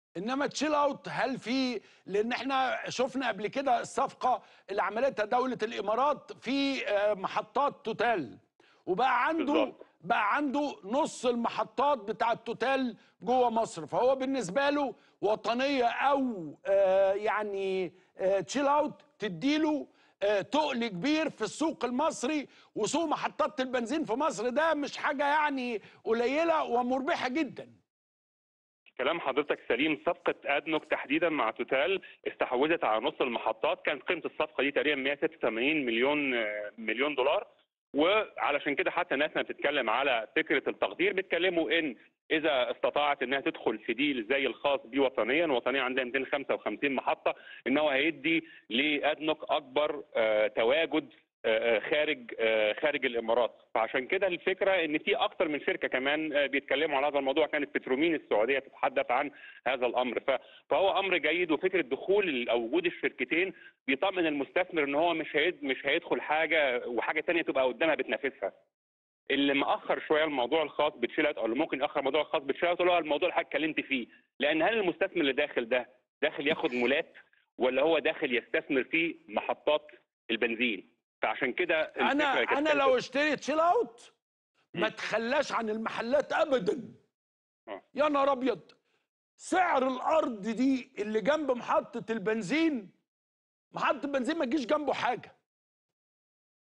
انما تشيل اوت هل في لان احنا شفنا قبل كده الصفقه اللي عملتها دوله الامارات في آه، محطات توتال وبقى عنده بالظبط. بقى عنده نص المحطات بتاعه توتال جوه مصر فهو بالنسبه له وطنيه او آه، يعني تشيل اوت تديله آه، تقل كبير في السوق المصري وسوق محطات البنزين في مصر ده مش حاجه يعني قليله ومربحه جدا كلام حضرتك سليم صفقة أدنوك تحديدا مع توتال استحوذت على نص المحطات كانت قيمة الصفقة دي تقريبا 186 مليون آه، مليون دولار وعلشان كده حتى الناس ما بتتكلم على فكرة التقدير بيتكلموا إن إذا استطاعت إنها تدخل في ديل زي الخاص بيه وطنيا وطنيا عندها 255 محطة إن هو هيدي لأدنوك أكبر آه، تواجد آه، آه، خارج آه، خارج الامارات فعشان كده الفكره ان في اكتر من شركه كمان آه، بيتكلموا عن هذا الموضوع كانت بترومين السعوديه تتحدث عن هذا الامر ف- فهو امر جيد وفكره دخول ال- او وجود الشركتين بيطمن المستثمر ان هو مش هيد مش هيدخل حاجه وحاجه تانية تبقى قدامها بتنافسها اللي مأخر شويه الموضوع الخاص بتشيلات او اللي ممكن يأخر الموضوع الخاص بتشيلات اللي هو الموضوع اللي حضرتك اتكلمت فيه لان هل المستثمر اللي داخل ده داخل ياخد مولات ولا هو داخل يستثمر في محطات البنزين فعشان كده انا الفكرة كانت انا لو كده. اشتريت تشيل اوت ما مم. تخلاش عن المحلات ابدا آه. يا نهار ابيض سعر الارض دي اللي جنب محطه البنزين محطه البنزين ما تجيش جنبه حاجه